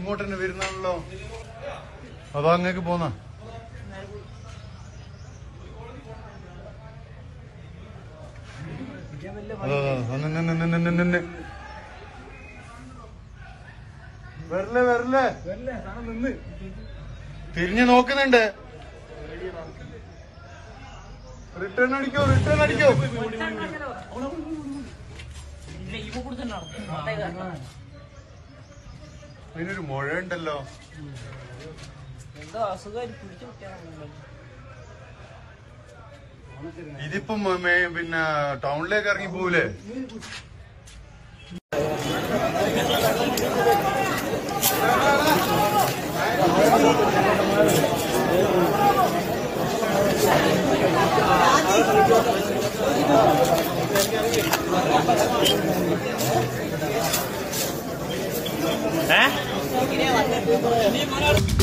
ഇങ്ങോട്ട് തന്നെ വരുന്നാണല്ലോ അതോ അങ്ങേക്ക് പോന്ന അതോ അതോ, നിന്ന് നിന്ന് നിന്ന് നിന്ന് നിന്ന് വരല്ലേ വരല്ലേ തിരിഞ്ഞു നോക്കുന്നുണ്ട് റിട്ടേൺ അടിക്കോ റിട്ടേൺ അടിക്കോ അതിനൊരു മുഴ ഉണ്ടല്ലോ എന്തോ അസുഖം പിടിച്ചു ഇതിപ്പം മേ- പിന്നെ ടൗണിലേക്ക് ഇറങ്ങി പോവില്ലേ ഏ